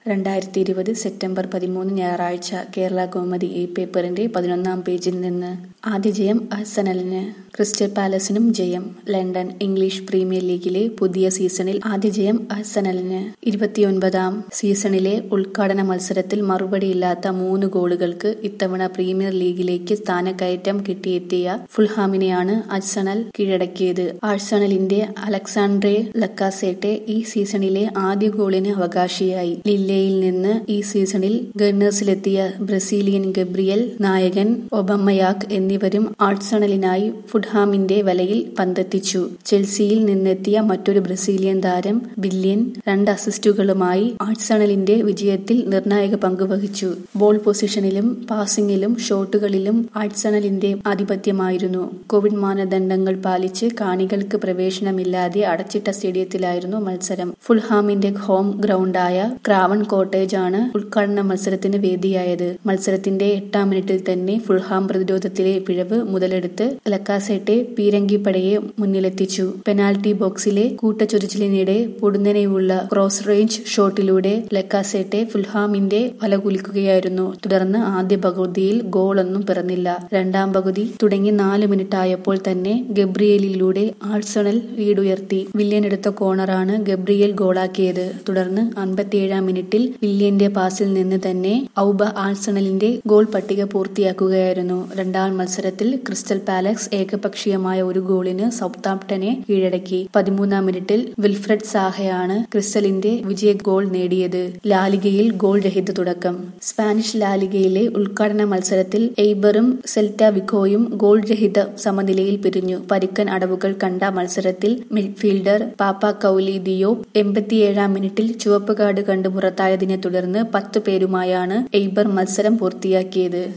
രണ്ടായിരത്തി ഇരുപത് സെപ്റ്റംബർ പതിമൂന്ന് ഞായറാഴ്ച കേരള കൗമുദി ഈ പേപ്പറിന്റെ പതിനൊന്നാം പേജിൽ നിന്ന് ആദ്യ ജയം അർസനലിന് ക്രിസ്റ്റൽ പാലസിനും ജയം ലണ്ടൻ ഇംഗ്ലീഷ് പ്രീമിയർ ലീഗിലെ പുതിയ സീസണിൽ ആദ്യ ജയം അർസനലിന് ഇരുപത്തിയൊൻപതാം സീസണിലെ ഉദ്ഘാടന മത്സരത്തിൽ മറുപടിയില്ലാത്ത മൂന്ന് ഗോളുകൾക്ക് ഇത്തവണ പ്രീമിയർ ലീഗിലേക്ക് സ്ഥാനക്കയറ്റം കിട്ടിയെത്തിയ ഫുൾഹാമിനെയാണ് അർസണൽ കീഴടക്കിയത് ആഴ്സണലിന്റെ അലക്സാണ്ട്രെ ലക്കാസേട്ടെ ഈ സീസണിലെ ആദ്യ ഗോളിന് അവകാശിയായി ലില്ലയിൽ നിന്ന് ഈ സീസണിൽ ഗണ്ണേഴ്സിലെത്തിയ ബ്രസീലിയൻ ഗബ്രിയൽ നായകൻ ഒബമ്മയാക് എന്നിവരും ആഴ്സണലിനായി ഫുഡ്ഹാമിന്റെ വലയിൽ പന്തെത്തിച്ചു ചെൽസിയിൽ നിന്നെത്തിയ മറ്റൊരു ബ്രസീലിയൻ താരം ബില്യൻ രണ്ട് അസിസ്റ്റുകളുമായി ആഴ്സണലിന്റെ വിജയത്തിൽ നിർണായക പങ്ക് വഹിച്ചു ബോൾ പൊസിഷനിലും പാസിംഗിലും ഷോട്ടുകളിലും ആഴ്സണലിന്റെ ആധിപത്യമായിരുന്നു കോവിഡ് മാനദണ്ഡങ്ങൾ പാലിച്ച് കാണികൾക്ക് പ്രവേശനമില്ലാതെ അടച്ചിട്ട സ്റ്റേഡിയത്തിലായിരുന്നു മത്സരം ഫുൾഹാമിന്റെ ഹോം ഗ്രൗണ്ടായ ക്രാവൺ കോട്ടേജ് ആണ് ഉദ്ഘാടന മത്സരത്തിന് വേദിയായത് മത്സരത്തിന്റെ എട്ടാം മിനിറ്റിൽ തന്നെ ഫുൾഹാം പ്രതിരോധത്തിലെ പിഴവ് മുതലെടുത്ത് ലക്കാസെട്ടെ പീരങ്കിപ്പടയെ മുന്നിലെത്തിച്ചു പെനാൽറ്റി ബോക്സിലെ കൂട്ടച്ചൊരിച്ചിലിനിടെ പൊടുന്നനെയുള്ള ക്രോസ് റേഞ്ച് ഷോട്ടിലൂടെ ലക്കാസെട്ടെ ഫുൾഹാമിന്റെ വല കുലിക്കുകയായിരുന്നു തുടർന്ന് ആദ്യ പകുതിയിൽ ഗോളൊന്നും പിറന്നില്ല രണ്ടാം പകുതി തുടങ്ങി നാല് മിനിറ്റ് ആയപ്പോൾ തന്നെ ഗബ്രിയേലിലൂടെ ആഴ്സണൽ ലീഡുയർത്തി വില്യൻ എടുത്ത കോണറാണ് ഗബ്രിയേൽ ഗോളാക്കിയത് തുടർന്ന് അൻപത്തിയേഴാം മിനിറ്റിൽ വില്യന്റെ പാസിൽ നിന്ന് തന്നെ ഔബ ആഴ്സണലിന്റെ ഗോൾ പട്ടിക പൂർത്തിയാക്കുകയായിരുന്നു രണ്ടാം മത്സരത്തിൽ ക്രിസ്റ്റൽ പാലക്സ് ഏകപക്ഷീയമായ ഒരു ഗോളിന് സൗത്താംപ്ടനെ കീഴടക്കി പതിമൂന്നാം മിനിറ്റിൽ വിൽഫ്രഡ് സാഹയാണ് ക്രിസ്റ്റലിന്റെ വിജയ ഗോൾ നേടിയത് ലാലിഗയിൽ ഗോൾ രഹിത തുടക്കം സ്പാനിഷ് ലാലിഗയിലെ ഉദ്ഘാടന മത്സരത്തിൽ എയ്ബറും സെൽറ്റ വിക്കോയും ഗോൾ രഹിത സമനിലയിൽ പിരിഞ്ഞു പരിക്കൻ അടവുകൾ കണ്ട മത്സരത്തിൽ മിഡ്ഫീൽഡർ പാപ്പ കൌലി ദിയോ എൺപത്തിയേഴാം മിനിറ്റിൽ ചുവപ്പ് കാർഡ് കണ്ടു പുറത്തായതിനെ തുടർന്ന് പത്ത് പേരുമായാണ് എയ്ബർ മത്സരം പൂർത്തിയാക്കിയത്